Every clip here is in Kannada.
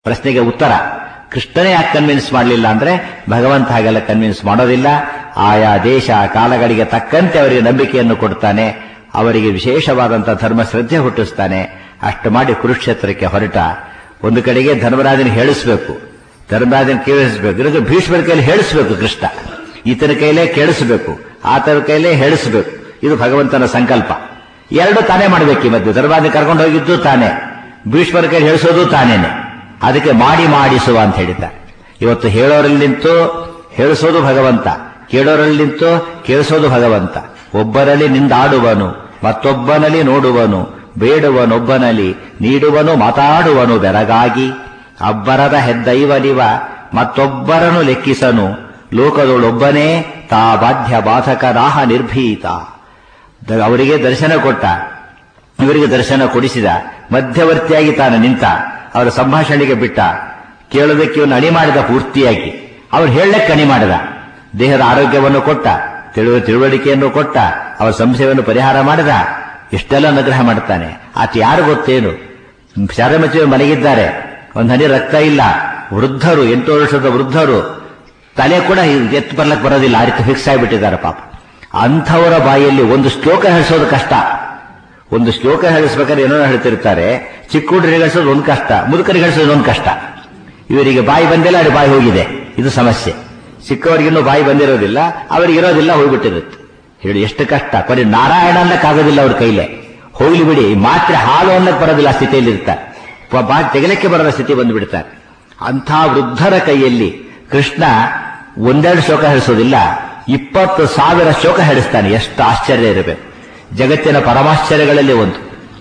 ಪ್ರಶ್ನೆಗೆ ಉತ್ತರ ಕೃಷ್ಣನೇ ಯಾಕೆ ಕನ್ವಿನ್ಸ್ ಮಾಡಲಿಲ್ಲ ಅಂದ್ರೆ ಭಗವಂತ ಹಾಗೆಲ್ಲ ಕನ್ವಿನ್ಸ್ ಮಾಡೋದಿಲ್ಲ ಆಯಾ ದೇಶ ಕಾಲಗಳಿಗೆ ತಕ್ಕಂತೆ ಅವರಿಗೆ ನಂಬಿಕೆಯನ್ನು ಕೊಡ್ತಾನೆ ಅವರಿಗೆ ವಿಶೇಷವಾದಂತಹ ಧರ್ಮ ಶ್ರದ್ಧೆ ಹುಟ್ಟಿಸ್ತಾನೆ ಅಷ್ಟು ಮಾಡಿ ಕುರುಕ್ಷೇತ್ರಕ್ಕೆ ಹೊರಟ ಒಂದು ಕಡೆಗೆ ಧರ್ಮರಾಜನ ಹೇಳಿಸ್ಬೇಕು ಧರ್ಮರಾಜನ ಕೇಳಿಸ್ಬೇಕು ಇದಕ್ಕೆ ಭೀಷ್ಮರ ಕೈಯಲ್ಲಿ ಹೇಳಿಸ್ಬೇಕು ಕೃಷ್ಣ ಈತನ ಕೈಲೇ ಕೇಳಿಸ್ಬೇಕು ಆತನ ಕೈಲೇ ಹೇಳಿಸ್ಬೇಕು ಇದು ಭಗವಂತನ ಸಂಕಲ್ಪ ಎರಡು ತಾನೇ ಮಾಡಬೇಕು ಈ ಮಧ್ಯೆ ಧರ್ಮರಾಜನ ಕರ್ಕೊಂಡು ಹೋಗಿದ್ದು ತಾನೇ ಭೀಷ್ಮರ ಕೈಲಿ ಹೇಳಿಸೋದು ತಾನೇನೆ ಅದಕ್ಕೆ ಮಾಡಿ ಮಾಡಿಸುವ ಅಂತ ಹೇಳಿದ್ದಾರೆ ಇವತ್ತು ಹೇಳೋರಲ್ಲಿ ನಿಂತು ಹೇಳಿಸೋದು ಭಗವಂತ ಕೇಳೋರಲ್ಲಿ ನಿಂತು ಕೇಳಿಸೋದು ಭಗವಂತ ಒಬ್ಬರಲ್ಲಿ ನಿಂದಾಡುವನು ಮತ್ತೊಬ್ಬನಲ್ಲಿ ನೋಡುವನು ಬೇಡುವನೊಬ್ಬನಲ್ಲಿ ನೀಡುವನು ಮಾತಾಡುವನು ಬೆರಗಾಗಿ ಅಬ್ಬರದ ಹೆದ್ದೈವನಿವ ಮತ್ತೊಬ್ಬರನ್ನು ಲೆಕ್ಕಿಸನು ಲೋಕದೊಳೊಬ್ಬನೇ ತಾ ಬಾಧ್ಯ ಬಾಧಕರಾಹ ನಿರ್ಭೀತ ದ- ಅವರಿಗೆ ದರ್ಶನ ಕೊಟ್ಟ ಇವರಿಗೆ ದರ್ಶನ ಕೊಡಿಸಿದ ಮಧ್ಯವರ್ತಿಯಾಗಿ ತಾನು ನಿಂತ ಅವರ ಸಂಭಾಷಣೆಗೆ ಬಿಟ್ಟ ಕೇಳೋದಕ್ಕೆ ಇವನು ಅಣಿ ಮಾಡಿದ ಪೂರ್ತಿಯಾಗಿ ಅವ್ರು ಹೇಳಕ್ಕೆ ಅಣಿ ಮಾಡಿದ ದೇಹದ ಆರೋಗ್ಯವನ್ನು ಕೊಟ್ಟ ತಿಳುವ ತಿಳುವಳಿಕೆಯನ್ನು ಕೊಟ್ಟ ಅವರ ಸಂಶಯವನ್ನು ಪರಿಹಾರ ಮಾಡಿದ ಇಷ್ಟೆಲ್ಲ ಅನುಗ್ರಹ ಮಾಡ್ತಾನೆ ಆತ ಯಾರು ಗೊತ್ತೇನು ಶಾರಮಚಿವ ಮಲಗಿದ್ದಾರೆ ಒಂದು ಹನಿ ರಕ್ತ ಇಲ್ಲ ವೃದ್ಧರು ಎಂಟು ವರ್ಷದ ವೃದ್ಧರು ತಲೆ ಕೂಡ ಎತ್ತು ಬರ್ಲಕ್ಕೆ ಬರೋದಿಲ್ಲ ಆ ರೀತಿ ಫಿಕ್ಸ್ ಆಗಿಬಿಟ್ಟಿದ್ದಾರೆ ಪಾಪ ಅಂಥವರ ಬಾಯಲ್ಲಿ ಒಂದು ಶ್ಲೋಕ ಹೇಳಿಸೋದು ಕಷ್ಟ ಒಂದು ಶ್ಲೋಕ ಹೇಳಿಸ್ಬೇಕಾದ್ರೆ ಏನೋ ಹೇಳ್ತಿರ್ತಾರೆ ಚಿಕ್ಕ ಹುಡುಗರಿಗೆ ಹೇಳಿಸೋದು ಒಂದು ಕಷ್ಟ ಮುದುಕರಿಗೆ ಹೇಳಿಸೋದು ಒಂದು ಕಷ್ಟ ಇವರಿಗೆ ಬಾಯಿ ಬಂದಿಲ್ಲ ಅಲ್ಲಿ ಬಾಯಿ ಹೋಗಿದೆ ಇದು ಸಮಸ್ಯೆ ಚಿಕ್ಕವರಿಗಿನ್ನೂ ಬಾಯಿ ಬಂದಿರೋದಿಲ್ಲ ಅವರಿಗೆ ಇರೋದಿಲ್ಲ ಹೋಗ್ಬಿಟ್ಟಿರುತ್ತೆ ಹೇಳಿ ಎಷ್ಟು ಕಷ್ಟ ಕೊನೆ ನಾರಾಯಣ ಅನ್ನಕ್ಕಾಗೋದಿಲ್ಲ ಅವ್ರ ಕೈಲೇ ಹೋಗ್ಲಿ ಬಿಡಿ ಮಾತ್ರ ಹಾಲು ಅನ್ನಕ್ಕೆ ಬರೋದಿಲ್ಲ ಆ ಸ್ಥಿತಿಯಲ್ಲಿ ಇರ್ತಾರೆ ಪ- ಬಾ ತೆಗಲಿಕ್ಕೆ ಬರದ ಸ್ಥಿತಿ ಬಂದುಬಿಡ್ತಾರೆ ಅಂಥ ವೃದ್ಧರ ಕೈಯಲ್ಲಿ ಕೃಷ್ಣ ಒಂದೆರಡು ಶ್ಲೋಕ ಹೇಳಿಸೋದಿಲ್ಲ ಇಪ್ಪತ್ತು ಸಾವಿರ ಶ್ಲೋಕ ಹೇಳಿಸ್ತಾನೆ ಎಷ್ಟು ಆಶ್ಚರ್ಯ ಇರಬೇಕು ಜಗತ್ತಿನ ಪರಮಾಶ್ಚರ್ಯಗಳಲ್ಲಿ ಒಂದು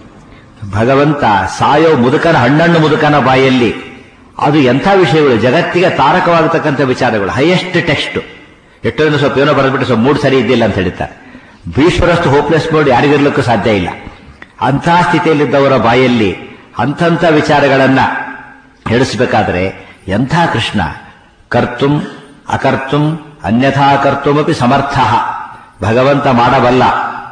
ಭಗವಂತ ಸಾಯೋ ಮುದುಕನ ಹಣ್ಣಣ್ಣು ಮುದುಕನ ಬಾಯಲ್ಲಿ ಅದು ಎಂಥ ವಿಷಯಗಳು ಜಗತ್ತಿಗೆ ತಾರಕವಾಗತಕ್ಕಂಥ ವಿಚಾರಗಳು ಹೈಯೆಸ್ಟ್ ಟೆಕ್ಸ್ಟ್ ಎಷ್ಟೊಂದು ಸ್ವಲ್ಪ ಏನೋ ಬರೆದ್ಬಿಟ್ಟು ಸ್ವಲ್ಪ ಮೂಡ್ ಸರಿ ಇದ್ದಿಲ್ಲ ಅಂತ ಹೇಳ್ತಾರೆ ಭೀಶ್ವರಷ್ಟು ಹೋಪ್ಲೆಸ್ ಮೋಡ್ ಯಾರಿಗಿರ್ಲಿಕ್ಕೂ ಸಾಧ್ಯ ಇಲ್ಲ ಅಂಥ ಸ್ಥಿತಿಯಲ್ಲಿದ್ದವರ ಬಾಯಲ್ಲಿ ಅಂಥಂಥ ವಿಚಾರಗಳನ್ನ ಹೇಳಿಸಬೇಕಾದ್ರೆ ಎಂಥ ಕೃಷ್ಣ ಕರ್ತುಂ ಅಕರ್ತುಂ ಅನ್ಯಥಾ ಕರ್ತುಮಪಿ ಸಮರ್ಥ ಭಗವಂತ ಮಾಡಬಲ್ಲ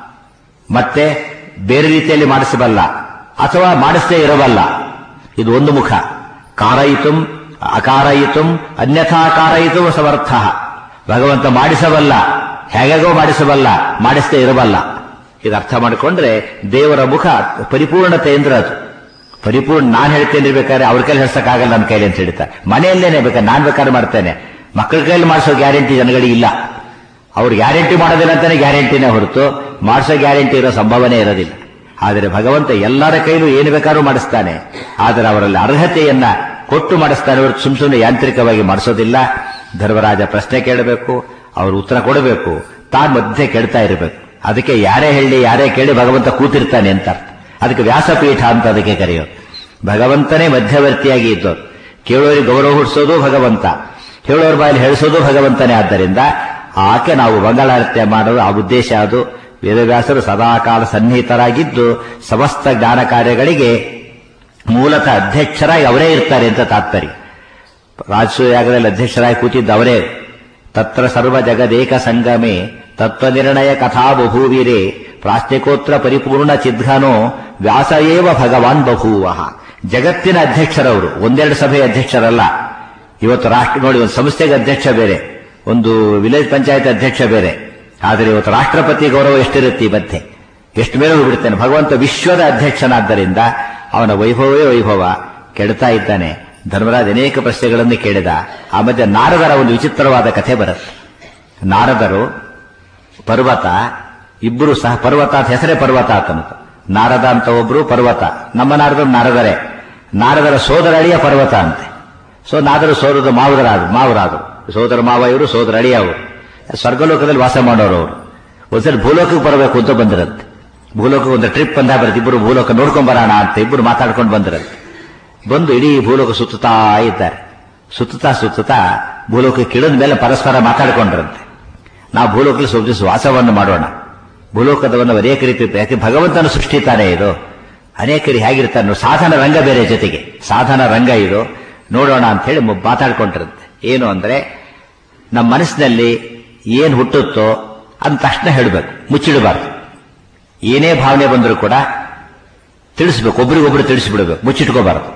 ಮತ್ತೆ ಬೇರೆ ರೀತಿಯಲ್ಲಿ ಮಾಡಿಸಬಲ್ಲ ಅಥವಾ ಮಾಡಿಸದೇ ಇರಬಲ್ಲ ಇದು ಒಂದು ಮುಖ ಕಾರಯಿತುಂ ಅಕಾರಯಿತುಂ ಅನ್ಯಥಾ ಕಾರಯಿತು ಸಮರ್ಥ ಭಗವಂತ ಮಾಡಿಸಬಲ್ಲ ಹೇಗೋ ಮಾಡಿಸಬಲ್ಲ ಮಾಡಿಸದೇ ಇರಬಲ್ಲ ಇದು ಅರ್ಥ ಮಾಡಿಕೊಂಡ್ರೆ ದೇವರ ಮುಖ ಪರಿಪೂರ್ಣತೆ ಅಂದ್ರೆ ಅದು ಪರಿಪೂರ್ಣ ನಾನು ಹೇಳ್ತೇನೆ ಬೇಕಾದ್ರೆ ಅವ್ರ ಕೈಲಿ ಹೇಳ್ಸಕ್ಕಾಗಲ್ಲ ನನ್ನ ಕೈಲಿ ಅಂತ ಹೇಳ್ತಾರೆ ಮನೆಯಲ್ಲೇನೆ ಬೇಕಾದ್ರೆ ನಾನ್ ಬೇಕಾದ್ರೆ ಮಾಡ್ತೇನೆ ಮಕ್ಕಳ ಕೈಲಿ ಮಾಡಿಸೋ ಗ್ಯಾರಂಟಿ ಜನಗಳಿಗೆ ಇಲ್ಲ ಅವ್ರು ಗ್ಯಾರಂಟಿ ಮಾಡೋದಿಲ್ಲ ಅಂತಾನೆ ಗ್ಯಾರಂಟಿನೇ ಹೊರತು ಮಾಡಿಸೋ ಗ್ಯಾರಂಟಿ ಇರೋ ಸಂಭವನೆ ಇರೋದಿಲ್ಲ ಆದರೆ ಭಗವಂತ ಎಲ್ಲರ ಕೈಲೂ ಏನು ಬೇಕಾದ್ರೂ ಮಾಡಿಸ್ತಾನೆ ಆದರೆ ಅವರಲ್ಲಿ ಅರ್ಹತೆಯನ್ನ ಕೊಟ್ಟು ಮಾಡಿಸ್ತಾನೆ ಹೊರತು ಸುಮ್ ಸುಮ್ಮನೆ ಯಾಂತ್ರಿಕವಾಗಿ ಮಾಡಿಸೋದಿಲ್ಲ ಧರ್ಮರಾಜ ಪ್ರಶ್ನೆ ಕೇಳಬೇಕು ಅವರು ಉತ್ತರ ಕೊಡಬೇಕು ತಾನು ಮಧ್ಯೆ ಕೇಳ್ತಾ ಇರಬೇಕು ಅದಕ್ಕೆ ಯಾರೇ ಹೇಳಿ ಯಾರೇ ಕೇಳಿ ಭಗವಂತ ಕೂತಿರ್ತಾನೆ ಅಂತ ಅರ್ಥ. ಅದಕ್ಕೆ ವ್ಯಾಸಪೀಠ ಅಂತ ಅದಕ್ಕೆ ಕರೆಯೋದು ಭಗವಂತನೇ ಮಧ್ಯವರ್ತಿಯಾಗಿ ಇದ್ದವರು ಕೇಳೋರಿಗೆ ಗೌರವ ಹುಟ್ಟಿಸೋದು ಭಗವಂತ ಹೇಳೋರ ಬಾಯಲ್ಲಿ ಹೇಳಿಸೋದು ಭಗವಂತನೇ ಆದ್ದರಿಂದ ಆಕೆ ನಾವು ಮಂಗಳಾರತ್ಯ ಮಾಡೋದು ಆ ಉದ್ದೇಶ ಅದು ವೇದವ್ಯಾಸರು ಸದಾಕಾಲ ಸನ್ನಿಹಿತರಾಗಿದ್ದು ಸಮಸ್ತ ಜ್ಞಾನ ಕಾರ್ಯಗಳಿಗೆ ಮೂಲತಃ ಅಧ್ಯಕ್ಷರಾಗಿ ಅವರೇ ಇರ್ತಾರೆ ಅಂತ ತಾತ್ಪರ್ಯ ರಾಜಸೂಯಾಗದಲ್ಲಿ ಅಧ್ಯಕ್ಷರಾಗಿ ಕೂತಿದ್ದ ಅವರೇ ತತ್ರ ಸರ್ವ ಜಗದೇಕ ಸಂಗಮೆ ತತ್ವ ನಿರ್ಣಯ ಕಥಾ ಬಭೂವಿರೇ ಪ್ರಾಸ್ತಿಕೋತ್ರ ಪರಿಪೂರ್ಣ ಚಿದ್ಘನೋ ವ್ಯಾಸ ಏವ ಭಗವಾನ್ ಬಭೂವ ಜಗತ್ತಿನ ಅಧ್ಯಕ್ಷರವರು ಒಂದೆರಡು ಸಭೆಯ ಅಧ್ಯಕ್ಷರಲ್ಲ ಇವತ್ತು ರಾಷ್ಟ್ರ ನೋಡಿ ಒಂದು ಸಂಸ್ಥೆಗೆ ಅಧ್ಯಕ್ಷ ಬೇರೆ ಒಂದು ವಿಲೇಜ್ ಪಂಚಾಯತ್ ಅಧ್ಯಕ್ಷ ಬೇರೆ ಆದರೆ ಇವತ್ತು ರಾಷ್ಟ್ರಪತಿ ಗೌರವ ಎಷ್ಟಿರುತ್ತೆ ಈ ಮಧ್ಯೆ ಎಷ್ಟು ಮೇಲೆ ಹೋಗ್ಬಿಡ್ತಾನೆ ಭಗವಂತ ವಿಶ್ವದ ಅಧ್ಯಕ್ಷನಾದ್ದರಿಂದ ಅವನ ವೈಭವವೇ ವೈಭವ ಕೆಡ್ತಾ ಇದ್ದಾನೆ ಧರ್ಮರಾಜ್ ಅನೇಕ ಪ್ರಶ್ನೆಗಳನ್ನು ಕೇಳಿದ ಆ ಮಧ್ಯೆ ನಾರದರ ಒಂದು ವಿಚಿತ್ರವಾದ ಕಥೆ ಬರುತ್ತೆ ನಾರದರು ಪರ್ವತ ಇಬ್ಬರು ಸಹ ಪರ್ವತ ಅಂತ ಹೆಸರೇ ಪರ್ವತ ಅಂತಂತ ನಾರದ ಅಂತ ಒಬ್ರು ಪರ್ವತ ನಮ್ಮ ನಾರದರು ನಾರದರೇ ನಾರದರ ಸೋದರ ಅಳಿಯ ಪರ್ವತ ಅಂತೆ ಸೊ ನಾದರು ಸೋದರದ ಮಾವದರಾದ್ರು ಮಾವರಾದರು ಸೋದರ ಮಾವ ಇವರು ಸೋದರ ಅಳಿಯ ಅವರು ಸ್ವರ್ಗಲೋಕದಲ್ಲಿ ವಾಸ ಮಾಡೋರು ಅವರು ಒಂದ್ಸರಿ ಭೂಲೋಕಕ್ಕೆ ಬರಬೇಕು ಅಂತ ಬಂದಿರಂತೆ ಭೂಲೋಕಕ್ಕೆ ಒಂದು ಟ್ರಿಪ್ ಬಂದ ಬರುತ್ತೆ ಇಬ್ಬರು ಭೂಲೋಕ ನೋಡ್ಕೊಂಡ್ ಬರೋಣ ಅಂತ ಇಬ್ಬರು ಮಾತಾಡ್ಕೊಂಡು ಬಂದಿರಂತೆ ಬಂದು ಇಡೀ ಭೂಲೋಕ ಸುತ್ತುತ್ತಾ ಇದ್ದಾರೆ ಸುತ್ತುತ್ತಾ ಸುತ್ತುತ್ತಾ ಭೂಲೋಕಕ್ಕೆ ಇಳಿದ ಮೇಲೆ ಪರಸ್ಪರ ಮಾತಾಡ್ಕೊಂಡ್ರಂತೆ ನಾವು ಭೂಲೋಕದಲ್ಲಿ ಸ್ವಲ್ಪ ದಿವಸ ವಾಸವನ್ನು ಮಾಡೋಣ ಭೂಲೋಕದವನ್ನು ಅನೇಕ ರೀತಿ ಯಾಕೆ ಭಗವಂತನ ಸೃಷ್ಟಿ ತಾನೇ ಇದು ಅನೇಕರು ಹೇಗಿರ್ತಾನೆ ಸಾಧನ ರಂಗ ಬೇರೆ ಜೊತೆಗೆ ಸಾಧನ ರಂಗ ಇದು ನೋಡೋಣ ಅಂತ ಹೇಳಿ ಮಾತಾಡ್ಕೊಂಡಿರುತ್ತೆ ಏನು ಅಂದ್ರೆ ನಮ್ಮ ಮನಸ್ಸಿನಲ್ಲಿ ಏನ್ ಹುಟ್ಟುತ್ತೋ ಅಂತ ತಕ್ಷಣ ಹೇಳಬೇಕು ಮುಚ್ಚಿಡಬಾರ್ದು ಏನೇ ಭಾವನೆ ಬಂದರೂ ಕೂಡ ತಿಳಿಸ್ಬೇಕು ಒಬ್ರಿಗೊಬ್ರು ತಿಳಿಸ್ಬಿಡ್ಬೇಕು ಮುಚ್ಚಿಟ್ಕೋಬಾರದು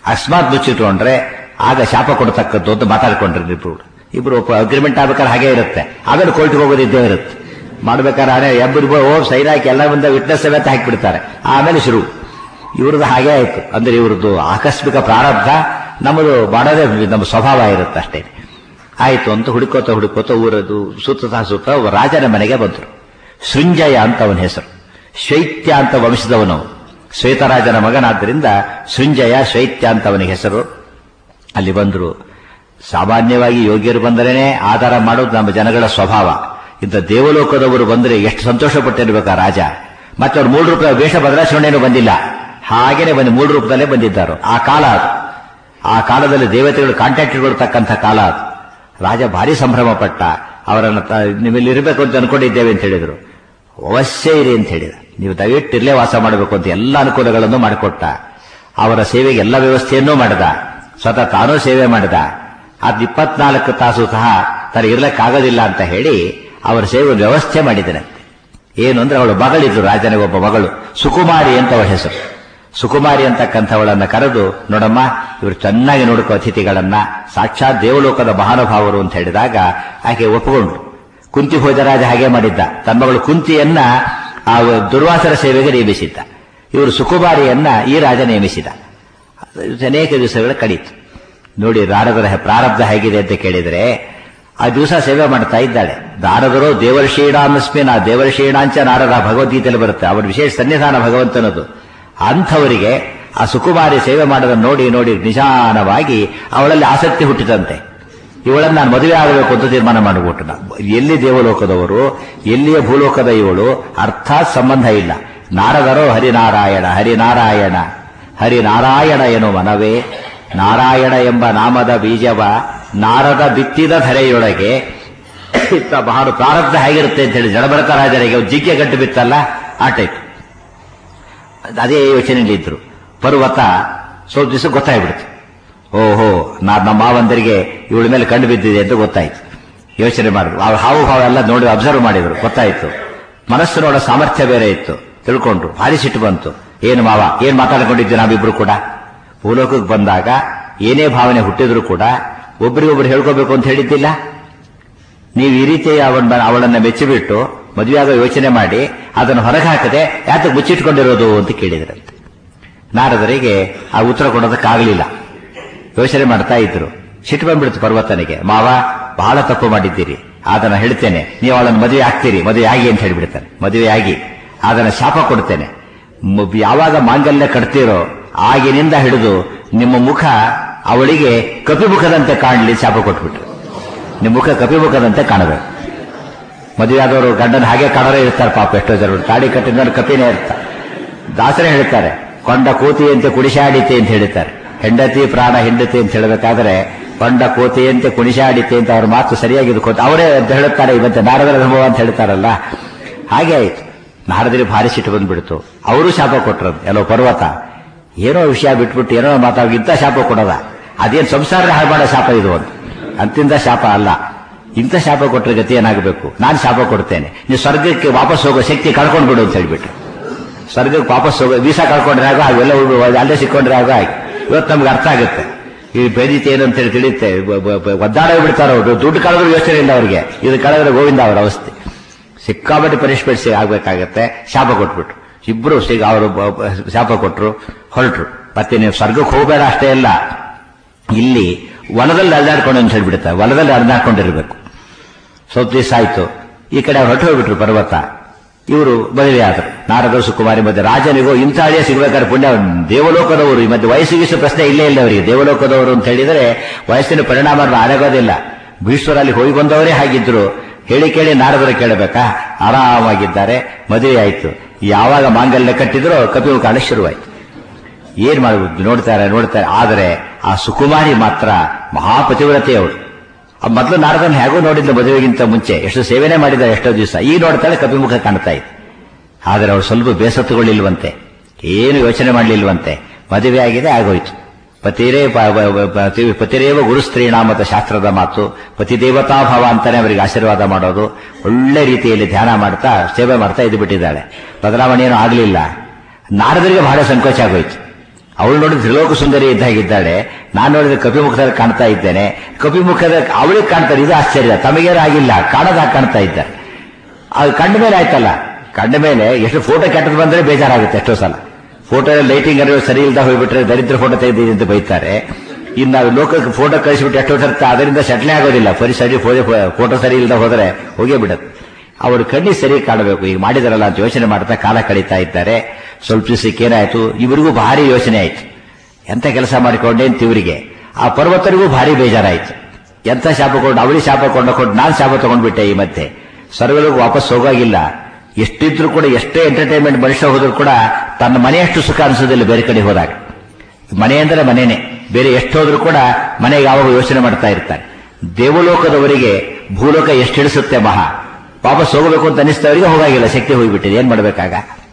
ಅಕಸ್ಮಾತ್ ಮುಚ್ಚಿಟ್ಕೊಂಡ್ರೆ ಆಗ ಶಾಪ ಕೊಡ್ತಕ್ಕದ್ದು ಅಂತ ಮಾತಾಡ್ಕೊಂಡ್ರಿ ಇಬ್ರು ಇಬ್ರು ಅಗ್ರಿಮೆಂಟ್ ಆಗ್ಬೇಕಾದ್ರೆ ಹಾಗೆ ಇರುತ್ತೆ ಆಮೇಲೆ ಕೋರ್ಟ್ಗೆ ಹೋಗೋದಿದ್ದೇ ಇರುತ್ತೆ ಮಾಡ್ಬೇಕಾದ್ರೆ ಎಬ್ಬರು ಓ ಸೈನ್ ಹಾಕಿ ಎಲ್ಲ ಬಂದ ವಿಟ್ನೆಸ್ ಸಮೇತ ಹಾಕಿಬಿಡ್ತಾರೆ ಆಮೇಲೆ ಶುರು ಇವ್ರದ್ದು ಹಾಗೆ ಆಯ್ತು ಅಂದ್ರೆ ಇವ್ರದ್ದು ಆಕಸ್ಮಿಕ ಪ್ರಾರಬ್ಧ ನಮ್ಮದು ಮಾಡೋದೇ ನಮ್ಮ ಸ್ವಭಾವ ಇರುತ್ತೆ ಅಷ್ಟೇ ಆಯ್ತು ಅಂತ ಹುಡುಕೋತ ಹುಡುಕೋತ ಊರದು ಸುತ್ತ ಸುತ್ತ ರಾಜನ ಮನೆಗೆ ಬಂದರು ಸೃಂಜಯ ಅಂತ ಅವನ ಹೆಸರು ಶೈತ್ಯ ಅಂತ ವಂಶದವನು ಶ್ವೇತರಾಜನ ಮಗನಾದ್ದರಿಂದ ಸೃಂಜಯ ಶೈತ್ಯ ಅಂತ ಅವನಿಗೆ ಹೆಸರು ಅಲ್ಲಿ ಬಂದರು ಸಾಮಾನ್ಯವಾಗಿ ಯೋಗ್ಯರು ಬಂದರೇನೆ ಆಧಾರ ಮಾಡೋದು ನಮ್ಮ ಜನಗಳ ಸ್ವಭಾವ ಇಂಥ ದೇವಲೋಕದವರು ಬಂದರೆ ಎಷ್ಟು ಸಂತೋಷ ಪಟ್ಟಿರ್ಬೇಕು ಆ ರಾಜ ಮತ್ತೆ ಅವ್ರು ಮೂರು ರೂಪಾಯಿ ವೇಷ ಬದಲಾವಣೆಯೂ ಬಂದಿಲ್ಲ ಹಾಗೇನೆ ಬಂದು ಮೂರು ರೂಪದಲ್ಲೇ ಬಂದಿದ್ದಾರು ಆ ಕಾಲ ಅದು ಆ ಕಾಲದಲ್ಲಿ ದೇವತೆಗಳು ಕಾಂಟ್ಯಾಕ್ಟ್ ಇಟ್ಕೊಳ್ತಕ್ಕಂಥ ಕಾಲ ಅದು ರಾಜ ಭಾರಿ ಸಂಭ್ರಮ ಪಟ್ಟ ಅವರನ್ನು ನಿಮ್ಮಲ್ಲಿ ಇರಬೇಕು ಅಂತ ಅನ್ಕೊಂಡಿದ್ದೇವೆ ಅಂತ ಹೇಳಿದ್ರು ಅವಶ್ಯ ಇರಿ ಅಂತ ಹೇಳಿದ ನೀವು ದಯವಿಟ್ಟು ಇಲ್ಲೇ ವಾಸ ಮಾಡಬೇಕು ಅಂತ ಎಲ್ಲ ಅನುಕೂಲಗಳನ್ನು ಮಾಡಿಕೊಟ್ಟ ಅವರ ಸೇವೆಗೆ ಎಲ್ಲ ವ್ಯವಸ್ಥೆಯನ್ನೂ ಮಾಡಿದ ಸ್ವತಃ ತಾನೂ ಸೇವೆ ಮಾಡಿದ ಅದ್ ಇಪ್ಪತ್ನಾಲ್ಕು ತಾಸು ಸಹ ತನಗೆ ಇರ್ಲಕ್ಕಾಗೋದಿಲ್ಲ ಅಂತ ಹೇಳಿ ಅವರ ಸೇವೆ ವ್ಯವಸ್ಥೆ ಮಾಡಿದನಂತೆ ಏನು ಅಂದ್ರೆ ಅವಳು ಮಗಳಿದ್ರು ರಾಜನಿಗೆ ಒಬ್ಬ ಮಗಳು ಸುಕುಮಾರಿ ಅಂತ ಅವಳ ಹೆಸರು ಸುಕುಮಾರಿ ಅಂತಕ್ಕಂಥವಳನ್ನ ಕರೆದು ನೋಡಮ್ಮ ಇವರು ಚೆನ್ನಾಗಿ ನೋಡ್ಕೋ ಅತಿಥಿಗಳನ್ನ ಸಾಕ್ಷಾತ್ ದೇವಲೋಕದ ಮಹಾನುಭಾವರು ಅಂತ ಹೇಳಿದಾಗ ಆಕೆ ಒಪ್ಪಿಕೊಂಡ್ರು ಕುಂತಿ ಭೋಜರಾಜ ಹಾಗೆ ಮಾಡಿದ್ದ ತನ್ನ ಮಗಳು ಕುಂತಿಯನ್ನ ಆ ದುರ್ವಾಸರ ಸೇವೆಗೆ ನೇಮಿಸಿದ್ದ ಇವರು ಸುಕುಮಾರಿಯನ್ನ ಈ ರಾಜ ನೇಮಿಸಿದ ಅನೇಕ ದಿವಸಗಳ ಕಳೀತು ನೋಡಿ ನಾರದರ ಪ್ರಾರಬ್ಧ ಹೇಗಿದೆ ಅಂತ ಕೇಳಿದ್ರೆ ಆ ದಿವಸ ಸೇವೆ ಮಾಡ್ತಾ ಇದ್ದಾಳೆ ನಾರದರು ದೇವರ್ಷೀಣಾಮಸ್ಮಿನ್ ಆ ದೇವರ್ಷೀಣಾಂಚ ನಾರದ ಭಗವದ್ಗೀತೆಯಲ್ಲಿ ಬರುತ್ತೆ ಅವರ ವಿಶೇಷ ಸನ್ನಿಧಾನ ಭಗವಂತನದು ಅಂಥವರಿಗೆ ಆ ಸುಕುಮಾರಿ ಸೇವೆ ಮಾಡೋದನ್ನು ನೋಡಿ ನೋಡಿ ನಿಧಾನವಾಗಿ ಅವಳಲ್ಲಿ ಆಸಕ್ತಿ ಹುಟ್ಟಿದಂತೆ ಇವಳನ್ನು ನಾನು ಮದುವೆ ಆಗಬೇಕು ಅಂತ ತೀರ್ಮಾನ ಮಾಡಿಬಿಟ್ಟು ನಾನು ಎಲ್ಲಿ ದೇವಲೋಕದವರು ಎಲ್ಲಿಯ ಭೂಲೋಕದ ಇವಳು ಅರ್ಥಾತ್ ಸಂಬಂಧ ಇಲ್ಲ ನಾರದರು ಹರಿನಾರಾಯಣ ಹರಿನಾರಾಯಣ ಹರಿನಾರಾಯಣ ಎನ್ನುವ ಮನವೇ ನಾರಾಯಣ ಎಂಬ ನಾಮದ ಬೀಜವ ನಾರದ ಬಿತ್ತಿದ ಧರೆಯೊಳಗೆ ಇತ್ತ ಬಹಳ ಪ್ರಾರಬ್ಧ ಹೇಗಿರುತ್ತೆ ಅಂತ ಹೇಳಿ ಜಡಭರತ ರಾಜರಿಗೆ ಜಿಗ್ಗೆ ಗಂಟು ಬಿತ್ತಲ್ಲ ಆ ಟೈಪ್ ಅದೇ ಯೋಚನೆಯಲ್ಲಿದ್ರು ಪರ್ವತ ಸ್ವಲ್ಪ ದಿವಸ ಗೊತ್ತಾಗ್ಬಿಡ್ತು ಓಹೋ ನಾ ನಮ್ಮ ಮಾವಂದರಿಗೆ ಇವಳ ಮೇಲೆ ಕಂಡು ಬಿದ್ದಿದೆ ಅಂತ ಗೊತ್ತಾಯ್ತು ಯೋಚನೆ ಮಾಡಿದ್ರು ಅವ್ರ ಹಾವು ಭಾವ ಎಲ್ಲ ನೋಡಿ ಅಬ್ಸರ್ವ್ ಮಾಡಿದ್ರು ಗೊತ್ತಾಯ್ತು ಮನಸ್ಸು ನೋಡೋ ಸಾಮರ್ಥ್ಯ ಬೇರೆ ಇತ್ತು ತಿಳ್ಕೊಂಡ್ರು ಭಾರಿ ಸಿಟ್ಟು ಬಂತು ಏನು ಮಾವ ಏನ್ ಮಾತಾಡ್ಕೊಂಡಿದ್ವಿ ನಾವಿಬ್ರು ಕೂಡ ಭೂಲೋಕಕ್ಕೆ ಬಂದಾಗ ಏನೇ ಭಾವನೆ ಹುಟ್ಟಿದ್ರು ಕೂಡ ಒಬ್ರಿಗೊಬ್ರು ಹೇಳ್ಕೋಬೇಕು ಅಂತ ಹೇಳಿದ್ದಿಲ್ಲ ನೀವು ಈ ರೀತಿ ಅವನ್ನ ಅವಳನ್ನ ಮೆಚ್ಚಿಬಿಟ್ಟು ಮದುವೆಯಾಗೋ ಯೋಚನೆ ಮಾಡಿ ಅದನ್ನು ಹೊರಗೆ ಹಾಕದೆ ಯಾತಕ್ಕೆ ಮುಚ್ಚಿಟ್ಕೊಂಡಿರೋದು ಅಂತ ಕೇಳಿದ್ರಂತೆ ನಾರದರಿಗೆ ಆ ಉತ್ತರ ಕೊಡೋದಕ್ಕಾಗಲಿಲ್ಲ ಯೋಚನೆ ಮಾಡ್ತಾ ಇದ್ರು ಸಿಟ್ಟು ಬಂದ್ಬಿಡ್ತು ಪರ್ವತನಿಗೆ ಮಾವ ಬಹಳ ತಪ್ಪು ಮಾಡಿದ್ದೀರಿ ಅದನ್ನ ಹೇಳ್ತೇನೆ ನೀವು ಅವಳನ್ನು ಮದುವೆ ಆಗ್ತೀರಿ ಮದುವೆ ಆಗಿ ಅಂತ ಹೇಳ್ಬಿಡ್ತಾನೆ ಮದುವೆ ಆಗಿ ಅದನ್ನ ಶಾಪ ಕೊಡ್ತೇನೆ ಮ- ಯಾವಾಗ ಮಾಂಗಲ್ಯ ಕಟ್ತೀರೋ ಆಗಿನಿಂದ ಹಿಡಿದು ನಿಮ್ಮ ಮುಖ ಅವಳಿಗೆ ಕಪಿಮುಖದಂತೆ ಕಾಣಲಿ ಶಾಪ ಕೊಟ್ಬಿಟ್ರು ನಿಮ್ಮ ಮುಖ ಕಪಿಮುಖದಂತೆ ಕಾಣಬೇಕು ಮದುವೆಯಾದವರು ಗಂಡನ ಹಾಗೆ ಕಾಣೋರೇ ಇರ್ತಾರೆ ಪಾಪ ಎಷ್ಟೋ ಜನ ತಾಡಿ ಕಟ್ಟಿದ ಕಪಿನೇ ಇರ್ತಾರೆ ದಾಸರೇ ಹೇಳ್ತಾರೆ ಕೊಂಡ ಕೋತಿಯಂತೆ ಕುಡಿಸಾಡಿತೆ ಅಂತ ಹೇಳ್ತಾರೆ ಹೆಂಡತಿ ಪ್ರಾಣ ಹೆಂಡತಿ ಅಂತ ಹೇಳಬೇಕಾದ್ರೆ ಕೊಂಡ ಕೋತಿಯಂತೆ ಕುಣಿಸಾಡಿತೆ ಅಂತ ಅವ್ರ ಮಾತು ಸರಿಯಾಗಿ ಇದ್ಕೋತ ಅವರೇ ಅಂತ ಹೇಳುತ್ತಾರೆ ಇವತ್ತೆ ನಾರದರ ಅನುಭವ ಅಂತ ಹೇಳ್ತಾರಲ್ಲ ಹಾಗೆ ಆಯ್ತು ನಾರದರಿಗೆ ಭಾರಿ ಸಿಟ್ಟು ಬಂದ್ಬಿಡ್ತು ಅವರು ಶಾಪ ಕೊಟ್ರು ಎಲ್ಲೋ ಪರ್ವತ ಏನೋ ವಿಷಯ ಬಿಟ್ಬಿಟ್ಟು ಏನೋ ಮಾತಾಡಿ ಇಂಥ ಶಾಪ ಕೊಡೋದ ಅದೇನು ಸಂಸಾರ ಹಾಳು ಮಾಡೋ ಶಾಪ ಇದು ಅಂತ ಅಂತಿಂದ ಶಾಪ ಅಲ್ಲ ಇಂಥ ಶಾಪ ಕೊಟ್ಟರೆ ಗತಿ ಏನಾಗಬೇಕು ನಾನು ಶಾಪ ಕೊಡ್ತೇನೆ ನೀವು ಸ್ವರ್ಗಕ್ಕೆ ವಾಪಸ್ ಹೋಗೋ ಶಕ್ತಿ ಕಳ್ಕೊಂಡು ಬಿಡು ಅಂತ ಹೇಳ್ಬಿಟ್ಟು ಸ್ವರ್ಗಕ್ಕೆ ವಾಪಸ್ ಹೋಗೋ ವೀಸಾ ಕಳ್ಕೊಂಡ್ರೆ ಆಗ ಅವೆಲ್ಲ ಉಳ್ದು ಅಲ್ಲೇ ಸಿಕ್ಕೊಂಡ್ರೆ ಆಗ ಆಯ್ತು ಇವತ್ತು ನಮ್ಗೆ ಅರ್ಥ ಆಗುತ್ತೆ ಈ ಬೇದಿತೆ ಏನು ಅಂತ ಹೇಳಿ ತಿಳಿಯುತ್ತೆ ಒದ್ದಾಡ ಬಿಡ್ತಾರ ಅವರು ದುಡ್ಡು ಕಳೆದ್ರು ಯೋಚನೆ ಇಲ್ಲ ಅವರಿಗೆ ಇದು ಕಳೆದ್ರೆ ಗೋವಿಂದ ಅವರ ಅವಸ್ಥೆ ಸಿಕ್ಕಾಪಟ್ಟೆ ಪನಿಷ್ಮೆಂಟ್ ಆಗ್ಬೇಕಾಗತ್ತೆ ಶಾಪ ಕೊಟ್ಬಿಟ್ರು ಇಬ್ರು ಸಿಗ ಅವರು ಬ- ಬ- ಶಾಪ ಕೊಟ್ರು ಹೊರಟ್ರು ಮತ್ತೆ ನೀವು ಸ್ವರ್ಗಕ್ಕೆ ಹೋಗಬೇಡ ಅಷ್ಟೇ ಅಲ್ಲ ಇಲ್ಲಿ ವನದಲ್ಲಿ ಅಲ್ದಾಡ್ಕೊಂಡು ಅಂತ ಹೇಳ್ಬಿಡ್ತಾರೆ ವನದಲ್ಲಿ ಅಲ್ದಾಡ್ಕೊಂಡಿರ್ಬೇಕು ಸ್ವಲ್ಪ ದಿವಸ ಆಯ್ತು ಈ ಕಡೆ ಅವ್ರು ಹೊರಟು ಹೋಗ್ಬಿಟ್ರು ಪರ್ವತ ಇವರು ಮದುವೆ ಆದರು ನಾರದರು ಸುಕುಮಾರಿ ಮಧ್ಯೆ ರಾಜನಿಗೂ ಇಂಥ ಹಳಿಯ ಸಿಗ್ಬೇಕಾದ್ರೆ ಪುಣ್ಯ ದೇವಲೋಕದವರು ಈ ಮಧ್ಯೆ ವಯಸ್ಸಿಗಿಸು ಪ್ರಶ್ನೆ ಇಲ್ಲೇ ಇಲ್ಲ ಅವರಿಗೆ ದೇವಲೋಕದವರು ಅಂತ ಹೇಳಿದರೆ ವಯಸ್ಸಿನ ಪರಿಣಾಮ ಆಗೋದಿಲ್ಲ ಭೀಶ್ವರಲ್ಲಿ ಹೋಗಿ ಬಂದವರೇ ಹಾಗಿದ್ರು ಹೇಳಿ ಕೇಳಿ ನಾರದರು ಕೇಳಬೇಕಾ ಆರಾಮಾಗಿದ್ದಾರೆ ಮದುವೆ ಆಯ್ತು ಯಾವಾಗ ಮಾಂಗಲ್ಯ ಕಟ್ಟಿದ್ರೋ ಕಪಿವು ಕಾಣ ಶುರುವಾಯ್ತು ಏನ್ ಮಾಡುವುದು ನೋಡ್ತಾರೆ ನೋಡ್ತಾರೆ ಆದರೆ ಆ ಸುಕುಮಾರಿ ಮಾತ್ರ ಮಹಾಪತಿವ್ರತೆ ಅವಳು ಆ ಮೊದಲು ನಾರದನ್ ಹೇಗೋ ನೋಡಿದ್ಲು ಮದುವೆಗಿಂತ ಮುಂಚೆ ಎಷ್ಟು ಸೇವೆನೇ ಮಾಡಿದ್ದಾರೆ ಎಷ್ಟೋ ದಿವಸ ಈಗ ನೋಡ್ತಾಳೆ ಕಪಿಮುಖ ಕಾಣ್ತಾ ಇತ್ತು ಆದರೆ ಅವಳು ಸ್ವಲ್ಪ ಬೇಸತ್ತುಗಳಿಲ್ವಂತೆ ಏನು ಯೋಚನೆ ಮಾಡಲಿಲ್ವಂತೆ ಮದುವೆ ಆಗಿದೆ ಆಗೋಯ್ತು ಪತಿರೇ ಪ- ಪ- ಪ- ಪತಿ- ಪತಿರೇವ ಗುರುಸ್ತ್ರೀಣಾಮತ ಶಾಸ್ತ್ರದ ಮಾತು ಪತಿದೇವತಾ ಭಾವ ಅಂತಾನೆ ಅವರಿಗೆ ಆಶೀರ್ವಾದ ಮಾಡೋದು ಒಳ್ಳೆ ರೀತಿಯಲ್ಲಿ ಧ್ಯಾನ ಮಾಡ್ತಾ ಸೇವೆ ಮಾಡ್ತಾ ಇದ್ದು ಬಿಟ್ಟಿದ್ದಾಳೆ ಬದಲಾವಣೆ ಏನೂ ಆಗಲಿಲ್ಲ ನಾರದರಿಗೆ ಬಹಳ ಸಂಕೋಚ ಆಗೋಯ್ತು ಅವಳು ನೋಡಿದ್ರೆ ತ್ರಿಲೋಕ ಸುಂದರಿ ಇದ್ದಾಗಿದ್ದಾಳೆ ನಾನು ನೋಡಿದ್ರೆ ಕಪಿಮುಖದಲ್ಲಿ ಕಾಣ್ತಾ ಇದ್ದೇನೆ ಕಪಿಮುಖದ ಅವಳಿಗೆ ಕಾಣ್ತಾರೆ ಇದು ಆಶ್ಚರ್ಯ ತಮಗೇನು ಆಗಿಲ್ಲ ಕಾಣದಾಗ ಕಾಣ್ತಾ ಇದ್ದಾರೆ ಅದು ಕಂಡ ಮೇಲೆ ಆಯ್ತಲ್ಲ ಕಂಡ ಮೇಲೆ ಎಷ್ಟು ಫೋಟೋ ಕೆಟ್ಟದ್ದು ಬಂದ್ರೆ ಬೇಜಾರಾಗುತ್ತೆ ಎಷ್ಟೋ ಸಲ ಫೋಟೋ ಲೈಟಿಂಗ್ ಅರಿವು ಸರಿ ಇಲ್ದ ಹೋಗ್ಬಿಟ್ರೆ ದರಿದ್ರ ಫೋಟೋ ತೆಗೆದಿದೆ ಅಂತ ಬೈತಾರೆ ಇನ್ನು ನಾವು ಲೋಕಕ್ಕೆ ಫೋಟೋ ಕಳಿಸಿಬಿಟ್ಟು ಎಷ್ಟೋ ಸರ್ತ ಅದರಿಂದ ಸೆಟ್ಲೇ ಆಗೋದಿಲ್ಲ ಬರೀ ಸರಿ ಫೋಟೋ ಸರಿ ಇಲ್ದ ಹೋದ್ರೆ ಹೋಗೇ ಬಿಡುತ್ತೆ ಅವರು ಕಣ್ಣಿ ಸರಿ ಕಾಣಬೇಕು ಈಗ ಮಾಡಿದಾರಲ್ಲ ಅಂತ ಯೋಚನೆ ಮಾಡ್ತಾ ಕಾಲ ಕಳೀತಾ ಇದ್ದಾರೆ ಸ್ವಲ್ಪ ದಿವಸಕ್ಕೆ ಏನಾಯ್ತು ಇವರಿಗೂ ಭಾರಿ ಯೋಚನೆ ಆಯ್ತು ಎಂತ ಕೆಲಸ ಮಾಡಿಕೊಂಡೆ ಅಂತ ಇವರಿಗೆ ಆ ಪರ್ವತರಿಗೂ ಭಾರಿ ಬೇಜಾರಾಯ್ತು ಎಂತ ಶಾಪ ಕೊಂಡು ಅವಳಿ ಶಾಪ ಕೊಂಡ ಕೊಟ್ಟು ನಾನು ಶಾಪ ತಗೊಂಡ್ಬಿಟ್ಟೆ ಈ ಮತ್ತೆ ಸ್ವರ್ಗಲಿಗೂ ವಾಪಸ್ ಹೋಗಾಗಿಲ್ಲ ಎಷ್ಟಿದ್ರು ಕೂಡ ಎಷ್ಟೇ ಎಂಟರ್ಟೈನ್ಮೆಂಟ್ ಮನುಷ್ಯ ಹೋದ್ರು ಕೂಡ ತನ್ನ ಮನೆಯಷ್ಟು ಸುಖ ಅನಿಸೋದಿಲ್ಲ ಬೇರೆ ಕಡೆ ಹೋದಾಗ ಮನೆ ಅಂದ್ರೆ ಮನೆನೇ ಬೇರೆ ಎಷ್ಟು ಹೋದ್ರೂ ಕೂಡ ಮನೆಗೆ ಯಾವಾಗ ಯೋಚನೆ ಮಾಡ್ತಾ ಇರ್ತಾರೆ ದೇವಲೋಕದವರಿಗೆ ಭೂಲೋಕ ಎಷ್ಟು ಹಿಡಿಸುತ್ತೆ ಮಹಾ ವಾಪಸ್ ಹೋಗಬೇಕು ಅಂತ ಅನಿಸ್ತವರಿಗೆ ಹೋಗಾಗಿಲ್ಲ ಶಕ್ತಿ ಹೋಗ್ಬಿಟ್ಟಿದೆ ಏನ್ ಮಾಡ್ಬೇಕಾಗ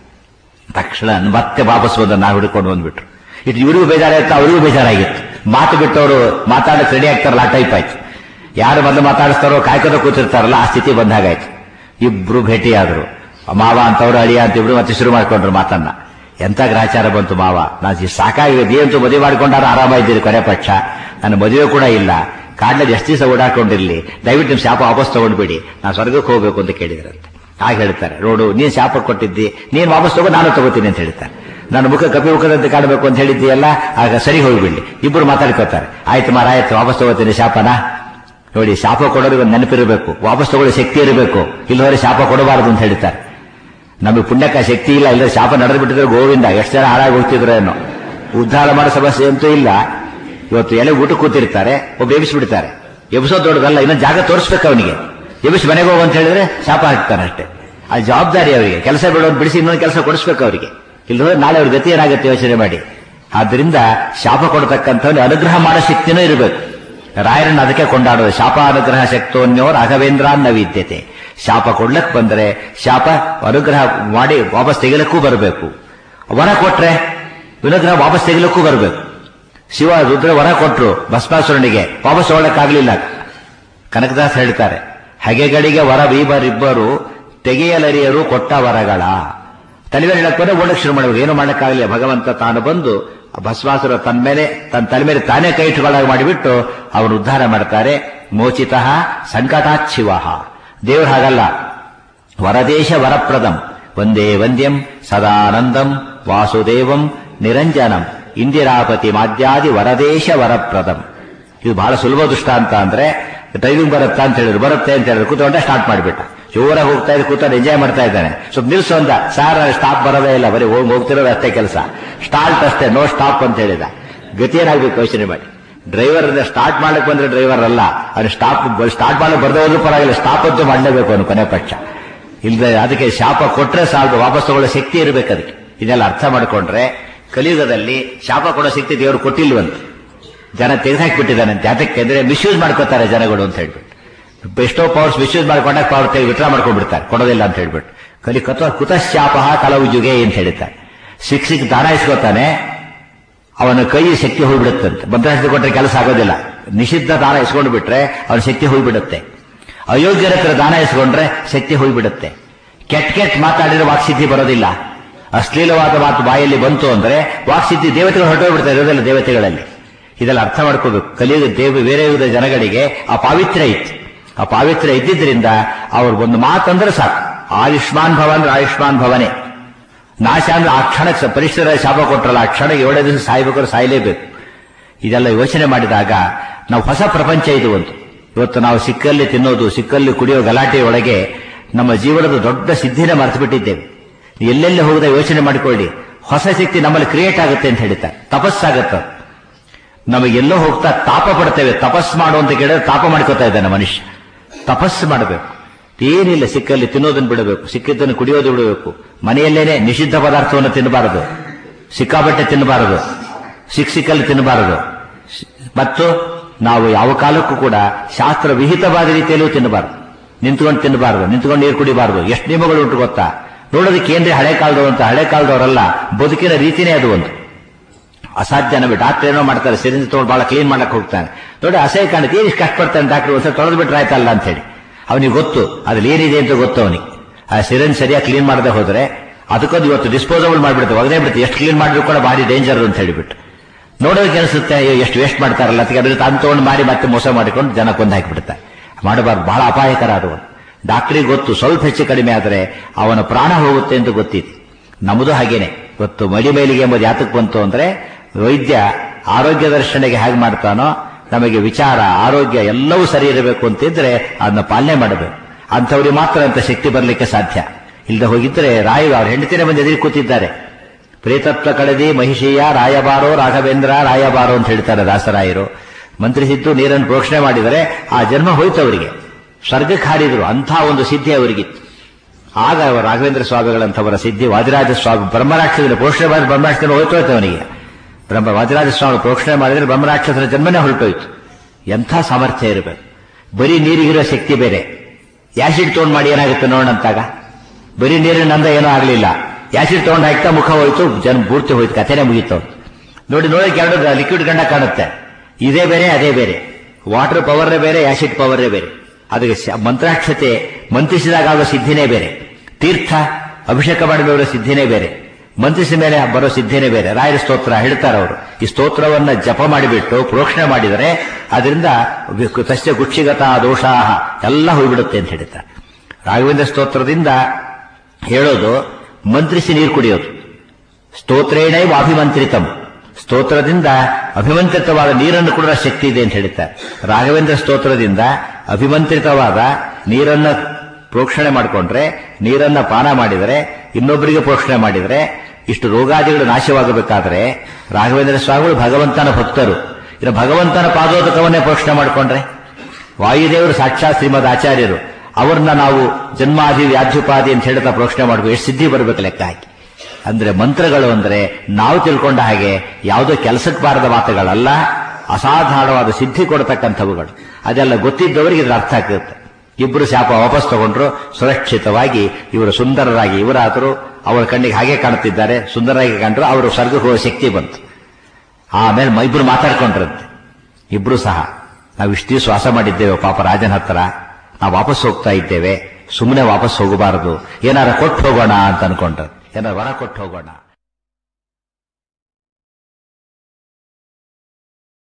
ತಕ್ಷಣ ಮತ್ತೆ ವಾಪಸ್ ಬಂದ ನಾವು ಹಿಡ್ಕೊಂಡು ಬಂದ್ಬಿಟ್ರು ಇಟ್ಟು ಇವರಿಗೂ ಬೇಜಾರಾಯ್ತು ಅವರಿಗೂ ಬೇಜಾರಾಗಿತ್ತು ಮಾತು ಬಿಟ್ಟವರು ಮಾತಾಡಕ್ಕೆ ರೆಡಿ ಆಗ್ತಾರಲ್ಲ ಆ ಟೈಪ್ ಆಯ್ತು ಯಾರು ಮೊದಲು ಮಾತಾಡಿಸ್ತಾರೋ ಕಾಯ್ಕೋದ ಕೂತಿರ್ತಾರಲ್ಲ ಆ ಸ್ಥಿತಿ ಬಂದಾಗಾಯ್ತು ಇಬ್ರು ಭೇಟಿಯಾದ್ರು ಮಾವ ಅಂತವ್ರು ಅಳಿಯ ಅಂತ ಇಬ್ರು ಮತ್ತೆ ಶುರು ಮಾಡ್ಕೊಂಡ್ರು ಮಾತನ್ನ ಎಂತ ಗ್ರಹಚಾರ ಬಂತು ಮಾವ ನಾನು ಸಾಕಾಗಿದೆ ನೀವಂತೂ ಮದುವೆ ಮಾಡ್ಕೊಂಡಾರ ಆರಾಮಾಗಿದ್ದೀರಿ ಕೊನೆ ಪಕ್ಷ ನನ್ನ ಮದುವೆ ಕೂಡ ಇಲ್ಲ ಕಾಡ್ಲಲ್ಲಿ ಎಷ್ಟು ದಿವಸ ಓಡಾಡ್ಕೊಂಡಿರ್ಲಿ ದಯವಿಟ್ಟು ನಿಮ್ ಶಾಪ ವಾಪಸ್ ತಗೊಂಡ್ಬಿಡಿ ನಾನು ಸ್ವರ್ಗಕ್ಕೆ ಹೋಗ್ಬೇಕು ಅಂತ ಕೇಳಿದ್ರಂತೆ ಆಗ ಹೇಳ್ತಾರೆ ನೋಡು ನೀನ್ ಶಾಪ ಕೊಟ್ಟಿದ್ದಿ ನೀನ್ ವಾಪಸ್ ತಗೋ ನಾನು ತಗೋತೀನಿ ಅಂತ ಹೇಳ್ತಾರೆ ನನ್ನ ಮುಖ ಕಪಿ ಮುಖದಂತೆ ಕಾಣಬೇಕು ಅಂತ ಹೇಳಿದ್ದೀಯಲ್ಲ ಆಗ ಸರಿ ಹೋಗ್ಬಿಡ್ಲಿ ಇಬ್ರು ಮಾತಾಡ್ಕೋತಾರೆ ಆಯ್ತು ಮಾರ ಆಯ್ತು ವಾಪಸ್ ತಗೋತೀನಿ ಶಾಪನ ನೋಡಿ ಶಾಪ ಕೊಡೋರಿಗೆ ಒಂದು ನೆನಪಿರಬೇಕು ವಾಪಸ್ ತಗೊಳ್ಳೋ ಶಕ್ತಿ ಇರಬೇಕು ಇಲ್ಲವರೆ ಶಾಪ ಕೊಡಬಾರದು ಅಂತ ಹೇಳ್ತಾರೆ ನಮಗೆ ಪುಣ್ಯಕ್ಕ ಶಕ್ತಿ ಇಲ್ಲ ಇಲ್ಲ ಶಾಪ ನಡೆದು ಬಿಟ್ಟಿದ್ರೆ ಗೋವಿಂದ ಎಷ್ಟು ಜನ ಹಾಳಾಗಿ ಹೋಗ್ತಿದ್ರು ಏನೋ ಉದ್ಧಾರ ಮಾಡೋ ಸಮಸ್ಯೆ ಅಂತೂ ಇಲ್ಲ ಇವತ್ತು ಎಲೆ ಊಟ ಕೂತಿರ್ತಾರೆ ಒಬ್ಬ ಎಬ್ಬಿಸ್ಬಿಡ್ತಾರೆ ಎಬ್ಸೋದು ದೊಡ್ಡದಲ್ಲ ಇನ್ನೊಂದು ಜಾಗ ತೋರಿಸ್ಬೇಕು ಅವನಿಗೆ ಎಬ್ಬಿಸಿ ಮನೆಗೆ ಹೋಗು ಅಂತ ಹೇಳಿದ್ರೆ ಶಾಪ ಹಾಕ್ತಾನೆ ಅಷ್ಟೇ ಆ ಜವಾಬ್ದಾರಿ ಅವರಿಗೆ ಕೆಲಸ ಬಿಡೋದು ಬಿಡಿಸಿ ಇನ್ನೊಂದು ಕೆಲಸ ಕೊಡಿಸ್ಬೇಕು ಅವರಿಗೆ ಇಲ್ಲದ್ರೆ ನಾಳೆ ಅವ್ರ ಗತಿ ಏನಾಗುತ್ತೆ ಯೋಚನೆ ಮಾಡಿ ಆದ್ರಿಂದ ಶಾಪ ಕೊಡತಕ್ಕಂಥವ್ನು ಅನುಗ್ರಹ ಮಾಡೋ ಶಕ್ತಿನೂ ಇರಬೇಕು ರಾಯರನ್ನ ಅದಕ್ಕೆ ಕೊಂಡಾಡೋದು ಶಾಪ ಅನುಗ್ರಹ ಶಕ್ತೋನ್ಯೋ ರಾಘವೇಂದ್ರ ವಿದ್ಯತೆ ಶಾಪ ಕೊಡ್ಲಕ್ ಬಂದ್ರೆ ಶಾಪ ಅನುಗ್ರಹ ಮಾಡಿ ವಾಪಸ್ ತೆಗಿಲಕ್ಕೂ ಬರಬೇಕು ವರ ಕೊಟ್ರೆ ವಿನುಗ್ರಹ ವಾಪಸ್ ತೆಗಿಲಕ್ಕೂ ಬರಬೇಕು ಶಿವ ರುದ್ರ ವರ ಕೊಟ್ರು ಭಸ್ಮಾಸುರನಿಗೆ ವಾಪಸ್ ತಗೊಳ್ಳಕ್ಕಾಗ್ಲಿಲ್ಲ ಕನಕದಾಸ್ ಹೇಳ್ತಾರೆ ಹಗೆಗಳಿಗೆ ವರ ಬೀಬರಿಬ್ಬರು ತೆಗೆಯಲರಿಯರು ಕೊಟ್ಟ ವರಗಳ ತಲೆ ಮೇಲೆ ಹೇಳಕ್ ಬಂದ್ರೆ ಓಡಕ್ ಶುರು ಮಾಡಬೇಕು ಏನು ಮಾಡಕ್ಕಾಗಲಿಲ್ಲ ಭಗವಂತ ತಾನು ಬಂದು ಆ ಭಸ್ಮಾಸುರ ತನ್ನ ಮೇಲೆ ತನ್ನ ತಲೆ ಮೇಲೆ ತಾನೇ ಕೈ ಇಟ್ಟುಕೊಳ್ಳಾಗ ಮಾಡಿಬಿಟ್ಟು ಅವನು ಉದ್ಧಾರ ಮಾಡ್ತಾರೆ ಮೋಚಿತ ಸಂಕಟಾಚ್ಛಿವ ದೇವರು ಹಾಗಲ್ಲ ವರದೇಶ ವರಪ್ರದಂ ಒಂದೇ ವಂದ್ಯಂ ಸದಾನಂದಂ ವಾಸುದೇವಂ ನಿರಂಜನಂ ಇಂದಿರಾಪತಿ ಮಾದ್ಯಾದಿ ವರದೇಶ ವರಪ್ರದಂ ಇದು ಬಹಳ ಸುಲಭ ದೃಷ್ಟಾಂತ ಅಂದ್ರೆ ಡ್ರೈವಿಂಗ್ ಬರುತ್ತಾ ಅಂತ ಹೇಳಿದ್ರು ಬರುತ್ತೆ ಅಂತ ಹೇಳಿದ್ರು ಕೂತ್ಕೊಂಡೆ ಸ್ಟಾರ್ಟ್ ಮಾಡಿಬಿಟ್ಟ ಜೋರಾಗಿ ಹೋಗ್ತಾ ಇದ್ದು ಕೂತ್ಕೊಂಡು ಎಂಜಾಯ್ ಮಾಡ್ತಾ ಇದ್ದಾನೆ ಸ್ವಲ್ಪ ನಿಲ್ಸು ಅಂದ ಸಾರ್ ಸ್ಟಾಪ್ ಬರೋದೇ ಇಲ್ಲ ಬರೀ ಹೋಗಿ ಹೋಗ್ತಿರೋದು ಅಷ್ಟೇ ಕೆಲಸ ಸ್ಟಾರ್ಟ್ ಅಷ್ಟೇ ನೋ ಸ್ಟಾಪ್ ಅಂತ ಹೇಳಿದ ಗತಿ ಏನಾಗ್ಬೇಕು ಯೋಚನೆ ಮಾಡಿ ಡ್ರೈವರ್ ಸ್ಟಾರ್ಟ್ ಮಾಡಕ್ ಬಂದ್ರೆ ಡ್ರೈವರ್ ಅಲ್ಲ ಅವ್ನು ಸ್ಟಾಪ್ ಸ್ಟಾರ್ಟ್ ಮಾಡಕ್ ಬರ್ದೇ ಹೋದ್ರೂ ಪರವಾಗಿಲ್ಲ ಸ್ಟಾಪ್ ಅಂತೂ ಮಾಡಲೇಬೇಕು ಅವನು ಕೊನೆ ಪಕ್ಷ ಇಲ್ಲದೆ ಅದಕ್ಕೆ ಶಾಪ ಕೊಟ್ರೆ ಸಾಲದು ವಾಪಸ್ ತಗೊಳ್ಳೋ ಶಕ್ತಿ ಇರಬೇಕು ಅದಕ್ಕೆ ಇದೆಲ್ಲ ಅರ್ಥ ಮಾಡ್ಕೊಂಡ್ರೆ ಕಲಿಯುಗದಲ್ಲಿ ಶಾಪ ಕೊಡೋ ಶಕ್ತಿ ದೇವರು ಕೊಟ್ಟಿಲ್ವಂತೆ ಜನ ತೆಗೆದುಹಾಕಿಬಿಟ್ಟಿದ್ದಾನಂತೆ ಅದಕ್ಕೆ ಅಂದ್ರೆ ಮಿಸ್ಯೂಸ್ ಮಾಡ್ಕೋತಾರೆ ಜನಗಳು ಅಂತ ಹೇಳ್ಬಿಟ್ಟು ಎಷ್ಟೋ ಪವರ್ಸ್ ಮಿಸ್ಯೂಸ್ ಮಾಡ್ಕೊಂಡಾಗ ಪವರ್ ತೆಗೆದು ವಿಟ್ರಾ ಮಾಡ್ಕೊಂಡ್ಬಿಡ್ತಾರೆ ಕೊಡೋದಿಲ್ಲ ಅಂತ ಹೇಳ್ಬಿಟ್ಟು ಕಲಿ ಕತ ಕುತಶಾಪ ಕಲವು ಜುಗೆ ಅಂತ ಹೇಳ್ತಾರೆ ಸಿಕ್ ಸಿಕ್ ದಾನ ಇಸ್ಕೋತಾನೆ ಅವನ ಕೈ ಶಕ್ತಿ ಹೋಗ್ಬಿಡುತ್ತಂತೆ ಭದ್ರಾಸ್ತಿ ಕೊಟ್ಟರೆ ಕೆಲಸ ಆಗೋದಿಲ್ಲ ನಿಷಿದ್ಧ ದಾನ ಇಸ್ಕೊಂಡು ಬಿಟ್ರೆ ಅವನ ಶಕ್ತಿ ಹೋಗ್ಬಿಡುತ್ತೆ ಅಯೋಗ್ಯರ ಹತ್ರ ದಾನ ಇಸ್ಕೊಂಡ್ರೆ ಶಕ್ತಿ ಹೋಗ್ಬಿಡುತ್ತೆ ಕೆಟ್ಟ ಕೆಟ್ಟ ಮಾತಾಡಿದ್ರೆ ವಾಕ್ಸಿದ್ಧಿ ಬರೋದಿಲ್ಲ ಅಶ್ಲೀಲವಾದ ಮಾತು ಬಾಯಲ್ಲಿ ಬಂತು ಅಂದ್ರೆ ವಾಕ್ಸಿದ್ಧಿ ದೇವತೆಗಳು ಹೊರಟೋಗ್ಬಿಡ್ತಾರೆ ಇರೋದಿಲ್ಲ ದೇವತೆಗಳಲ್ಲಿ ಇದೆಲ್ಲ ಅರ್ಥ ಮಾಡ್ಕೋಬೇಕು ಕಲಿಯುಗ ದೇವ ಬೇರೆ ವಿಧ ಜನಗಳಿಗೆ ಆ ಪಾವಿತ್ರ್ಯ ಇತ್ತು ಆ ಪಾವಿತ್ರ್ಯ ಇದ್ದಿದ್ರಿಂದ ಅವ್ರು ಒಂದು ಮಾತಂದ್ರೆ ಸಾಕು ಆಯುಷ್ಮಾನ್ ಭವ ಅಂದ್ರೆ ಆಯುಷ್ಮಾನ್ ಭವನೇ ನಾಶ ಅಂದ್ರೆ ಆ ಕ್ಷಣಕ್ಕೆ ಪರಿಸರ ಶಾಪ ಕೊಟ್ಟರಲ್ಲ ಆ ಕ್ಷಣಕ್ಕೆ ಏಳೇ ದಿವಸ ಸಾಯ್ಬೇಕಾದ್ರೆ ಸಾಯಲೇಬೇಕು ಇದೆಲ್ಲ ಯೋಚನೆ ಮಾಡಿದಾಗ ನಾವು ಹೊಸ ಪ್ರಪಂಚ ಇದು ಒಂದು ಇವತ್ತು ನಾವು ಸಿಕ್ಕಲ್ಲಿ ತಿನ್ನೋದು ಸಿಕ್ಕಲ್ಲಿ ಕುಡಿಯೋ ಗಲಾಟೆ ಒಳಗೆ ನಮ್ಮ ಜೀವನದ ದೊಡ್ಡ ಸಿದ್ಧಿನ ಮರೆತು ಬಿಟ್ಟಿದ್ದೇವೆ ಎಲ್ಲೆಲ್ಲಿ ಹೋಗದ ಯೋಚನೆ ಮಾಡಿಕೊಳ್ಳಿ ಹೊಸ ಶಕ್ತಿ ನಮ್ಮಲ್ಲಿ ಕ್ರಿಯೇಟ್ ಆಗುತ್ತೆ ಅಂತ ಹೇಳ್ತಾರೆ ತಪಸ್ಸಾಗತ್ತ ನಮಗೆಲ್ಲೋ ಹೋಗ್ತಾ ತಾಪ ಪಡ್ತೇವೆ ತಪಸ್ ಮಾಡು ಅಂತ ಕೇಳಿದ್ರೆ ತಾಪ ಮಾಡ್ಕೋತಾ ಇದ್ದಾನೆ ಮನುಷ್ಯ ತಪಸ್ಸು ಮಾಡಬೇಕು ಏನಿಲ್ಲ ಸಿಕ್ಕಲ್ಲಿ ತಿನ್ನೋದನ್ನು ಬಿಡಬೇಕು ಸಿಕ್ಕಿದ್ದನ್ನು ಕುಡಿಯೋದು ಬಿಡಬೇಕು ಮನೆಯಲ್ಲೇನೆ ನಿಷಿದ್ಧ ಪದಾರ್ಥವನ್ನು ತಿನ್ನಬಾರದು ಸಿಕ್ಕಾಬಟ್ಟೆ ತಿನ್ನಬಾರದು ಸಿಕ್ ಸಿಕ್ಕಲ್ಲಿ ತಿನ್ನಬಾರದು ಮತ್ತು ನಾವು ಯಾವ ಕಾಲಕ್ಕೂ ಕೂಡ ಶಾಸ್ತ್ರ ವಿಹಿತವಾದ ರೀತಿಯಲ್ಲೂ ತಿನ್ನಬಾರದು ನಿಂತ್ಕೊಂಡು ತಿನ್ನಬಾರದು ನಿಂತ್ಕೊಂಡು ನೀರು ಕುಡಿಬಾರದು ಎಷ್ಟು ನಿಯಮಗಳು ಉಂಟು ಗೊತ್ತಾ ನೋಡೋದಕ್ಕೆ ಏನ್ರಿ ಹಳೆ ಕಾಲದವರು ಅಂತ ಹಳೆ ಕಾಲದವರಲ್ಲ ಬದುಕಿನ ರೀತಿನೇ ಅದು ಒಂದು ಅಸಾಧ್ಯ ನಮಗೆ ಡಾಕ್ಟರ್ ಏನೋ ಮಾಡ್ತಾರೆ ಸಿರಿಂಜ್ ತಗೊಂಡು ಬಹಳ ಕ್ಲೀನ್ ಮಾಡಕ್ ಹೋಗ್ತಾನೆ ನೋಡಿ ಅಸಹ್ಯ ಕಾಣುತ್ತೆ ಏನು ಕಷ್ಟಪಡ್ತಾನೆ ಡಾಕ್ಟರ್ ಒಂದ್ಸಲ ತೊಳೆದು ಬಿಟ್ರೆ ಆಯ್ತಲ್ಲ ಅಂತ ಹೇಳಿ ಅವನಿಗೆ ಗೊತ್ತು ಅದ್ರಲ್ಲಿ ಏನಿದೆ ಅಂತ ಗೊತ್ತು ಅವನಿಗೆ ಆ ಸಿರಿಂಜ್ ಸರಿಯಾಗಿ ಕ್ಲೀನ್ ಮಾಡದೆ ಹೋದ್ರೆ ಅದಕ್ಕೊಂದು ಇವತ್ತು ಡಿಸ್ಪೋಸಬಲ್ ಮಾಡಿಬಿಡುತ್ತೆ ಒಗದೇ ಬಿಡುತ್ತೆ ಎಷ್ಟು ಕ್ಲೀನ್ ಮಾಡಿದ್ರು ಕೂಡ ಭಾರಿ ಡೇಂಜರ್ ಅಂತ ಹೇಳಿಬಿಟ್ಟು ನೋಡೋದಕ್ಕೆ ಅನಿಸುತ್ತೆ ಅಯ್ಯೋ ಎಷ್ಟು ವೇಸ್ಟ್ ಮಾಡ್ತಾರಲ್ಲ ಅದಕ್ಕೆ ಅದ್ರ ತಾನು ತಗೊಂಡು ಮಾರಿ ಮತ್ತೆ ಮೋಸ ಮಾಡಿಕೊಂಡು ಜನ ಕೊಂದು ಹಾಕಿಬಿಡ್ತಾರೆ ಮಾಡಬಾರ್ದು ಬಹಳ ಅಪಾಯಕರ ಅದು ಡಾಕ್ಟ್ರಿಗೆ ಗೊತ್ತು ಸ್ವಲ್ಪ ಹೆಚ್ಚು ಕಡಿಮೆ ಆದರೆ ಅವನ ಪ್ರಾಣ ಹೋಗುತ್ತೆ ಅಂತ ಗೊತ್ತಿತ್ತು ನಮ್ಮದು ಹಾಗೇನೆ ಗೊತ್ತು ಮಡಿ ಮೇಲಿಗೆ ಎಂಬುದು ಯಾತಕ್ಕೆ ಬಂತು ಅಂದ್ರೆ ವೈದ್ಯ ಆರೋಗ್ಯ ದರ್ಶನೆಗೆ ಹೇಗೆ ಮಾಡ್ತಾನೋ ನಮಗೆ ವಿಚಾರ ಆರೋಗ್ಯ ಎಲ್ಲವೂ ಸರಿ ಇರಬೇಕು ಅಂತಿದ್ರೆ ಅದನ್ನ ಪಾಲನೆ ಮಾಡಬೇಕು ಅಂಥವ್ರಿಗೆ ಮಾತ್ರ ಅಂತ ಶಕ್ತಿ ಬರಲಿಕ್ಕೆ ಸಾಧ್ಯ ಇಲ್ಲದೆ ಹೋಗಿದ್ರೆ ರಾಯ ಅವ್ರ ಹೆಂಡತಿನೇ ಬಂದು ಎದುರು ಕೂತಿದ್ದಾರೆ ಪ್ರೇತತ್ವ ಕಳೆದಿ ಮಹಿಷೀಯ ರಾಯಬಾರೋ ರಾಘವೇಂದ್ರ ರಾಯಬಾರೋ ಅಂತ ಹೇಳ್ತಾರೆ ದಾಸರಾಯರು ಮಂತ್ರಿಸಿದ್ದು ನೀರನ್ನು ಪ್ರೋಕ್ಷಣೆ ಮಾಡಿದರೆ ಆ ಜನ್ಮ ಹೋಯ್ತು ಅವರಿಗೆ ಸ್ವರ್ಗಕ್ಕೆ ಹಾರಿದ್ರು ಅಂಥ ಒಂದು ಸಿದ್ಧಿ ಅವರಿಗಿತ್ತು ಆಗ ರಾಘವೇಂದ್ರ ಸ್ವಾಮಿಗಳಂಥವರ ಸಿದ್ಧಿ ವಾದಿರಾಜ ಸ್ವಾಮಿ ಬ್ರಹ್ಮರಾಕ್ಷಸರ ಪ್ರೋಕ್ಷಣೆ ಮಾಡಿದ್ರೆ ಬ್ರಹ್ಮರಾಕ್ಷಸನ ಹೋಯ್ತು ಅವನಿಗೆ ಬ್ರಹ್ಮ ವಾದಿರಾಜ ಸ್ವಾಮಿ ಪ್ರೋಕ್ಷಣೆ ಮಾಡಿದ್ರೆ ಬ್ರಹ್ಮರಾಕ್ಷಸರ ಜನ್ಮನೇ ಹೊರಟೋಯ್ತು ಎಂಥ ಸಾಮರ್ಥ್ಯ ಇರಬೇಕು ಬರೀ ನೀರಿಗಿರೋ ಶಕ್ತಿ ಬೇರೆ ಯಾಸಿಡ್ ತಗೊಂಡು ಮಾಡಿ ಏನಾಗುತ್ತೆ ನೋಡೋಣ ಅಂತಾಗ ಬರೀ ನೀರಿನಂದ ಏನೂ ಆಗಲಿಲ್ಲ ಯಾಸಿಡ್ ತಗೊಂಡು ಹಾಕ್ತಾ ಮುಖ ಹೋಯ್ತು ಜನ ಪೂರ್ತಿ ಹೋಯ್ತು ಕಥೆನೇ ಮುಗೀತು ನೋಡಿ ನೋಡಕ್ಕೆ ಎರಡು ಲಿಕ್ವಿಡ್ ಗಂಡ ಕಾಣುತ್ತೆ ಇದೇ ಬೇರೆ ಅದೇ ಬೇರೆ ವಾಟರ್ ಪವರೇ ಬೇರೆ ಆಸಿಡ್ ಪವರೇ ಬೇರೆ ಅದಕ್ಕೆ ಶ- ಮಂತ್ರಾಕ್ಷತೆ ಮಂತ್ರಿಸಿದಾಗ ಆಗೋ ಸಿದ್ಧಿನೇ ಬೇರೆ ತೀರ್ಥ ಅಭಿಷೇಕ ಮಾಡಿದವರ ಸಿದ್ಧಿನೇ ಬೇರೆ ಮಂತ್ರಿಸಿದ ಮೇಲೆ ಬರೋ ಸಿದ್ಧಿನೇ ಬೇರೆ ರಾಯರ ಸ್ತೋತ್ರ ಹೇಳ್ತಾರೆ ಅವರು ಈ ಸ್ತೋತ್ರವನ್ನ ಜಪ ಮಾಡಿಬಿಟ್ಟು ಪ್ರೋಕ್ಷಣೆ ಮಾಡಿದರೆ ಅದರಿಂದ ವಿ- ತಸ್ಯ ಗುಕ್ಷಿಗತ ದೋಷಾಹ ಎಲ್ಲ ಹೋಗ್ಬಿಡುತ್ತೆ ಅಂತ ಹೇಳ್ತಾರೆ ರಾಘವೇಂದ್ರ ಸ್ತೋತ್ರದಿಂದ ಹೇಳೋದು ಮಂತ್ರಿಸಿ ನೀರು ಕುಡಿಯೋದು ಸ್ತೋತ್ರೇಣೈವ ಅಭಿಮಂತ್ರಿತಂ ಸ್ತೋತ್ರದಿಂದ ಅಭಿಮಂತ್ರಿತವಾದ ನೀರನ್ನು ಕೂಡ ಶಕ್ತಿ ಇದೆ ಅಂತ ಹೇಳ್ತಾರೆ ರಾಘವೇಂದ್ರ ಸ್ತೋತ್ರದಿಂದ ಅಭಿಮಂತ್ರಿತವಾದ ನೀರನ್ನ ಪ್ರೋಕ್ಷಣೆ ಮಾಡಿಕೊಂಡ್ರೆ ನೀರನ್ನ ಪಾನ ಮಾಡಿದರೆ ಇನ್ನೊಬ್ಬರಿಗೆ ಪ್ರೋಕ್ಷಣೆ ಮಾಡಿದರೆ ಇಷ್ಟು ರೋಗಾದಿಗಳು ನಾಶವಾಗಬೇಕಾದ್ರೆ ರಾಘವೇಂದ್ರ ಸ್ವಾಮಿಗಳು ಭಗವಂತನ ಭಕ್ತರು ಇನ್ನು ಭಗವಂತನ ಪಾದೋದಕವನ್ನೇ ಪ್ರೋಕ್ಷಣೆ ಮಾಡಿಕೊಂಡ್ರೆ ವಾಯುದೇವರು ಸಾಕ್ಷಾತ್ ಶ್ರೀಮದ್ ಆಚಾರ್ಯರು ಅವ್ರನ್ನ ನಾವು ಜನ್ಮಾದಿ ವ್ಯಾಧ್ಯುಪಾದಿ ಅಂತ ಹೇಳ್ತಾ ಪ್ರೋಕ್ಷಣೆ ಮಾಡಬೇಕು ಎಷ್ಟು ಸಿದ್ಧಿ ಬರಬೇಕು ಲೆಕ್ಕ ಹಾಕಿ ಅಂದ್ರೆ ಮಂತ್ರಗಳು ಅಂದ್ರೆ ನಾವು ತಿಳ್ಕೊಂಡ ಹಾಗೆ ಯಾವುದೋ ಕೆಲಸಕ್ಕೆ ಬಾರದ ಮಾತುಗಳಲ್ಲ ಅಸಾಧಾರಣವಾದ ಸಿದ್ಧಿ ಕೊಡತಕ್ಕಂಥವುಗಳು ಅದೆಲ್ಲ ಗೊತ್ತಿದ್ದವರಿಗೆ ಇದ್ರ ಅರ್ಥ ಆಗ್ತಿರುತ್ತೆ ಇಬ್ಬರು ಶಾಪ ವಾಪಸ್ ತಗೊಂಡ್ರು ಸುರಕ್ಷಿತವಾಗಿ ಇವರು ಸುಂದರರಾಗಿ ಇವರಾದರೂ ಅವರ ಕಣ್ಣಿಗೆ ಹಾಗೆ ಕಾಣುತ್ತಿದ್ದಾರೆ ಸುಂದರರಾಗಿ ಕಂಡ್ರು ಅವರು ಸ್ವರ್ಗಕ್ಕೆ ಹೋಗೋ ಶಕ್ತಿ ಬಂತು ಆಮೇಲೆ ಮ- ಇಬ್ರು ಮಾತಾಡ್ಕೊಂಡ್ರಂತೆ ಇಬ್ರು ಸಹ ನಾವು ಇಷ್ಟು ದಿವಸ ವಾಸ ಮಾಡಿದ್ದೇವೆ ಪಾಪ ರಾಜನ ಹತ್ರ ನಾವು ವಾಪಸ್ ಹೋಗ್ತಾ ಇದ್ದೇವೆ ಸುಮ್ಮನೆ ವಾಪಸ್ ಹೋಗಬಾರದು ಏನಾರ ಕೊಟ್ಟು ಹೋಗೋಣ ಅಂತ ಅನ್ಕೊಂಡ್ರು ಏನಾರ ವರ ಕೊಟ್ಟು ಹೋಗೋಣ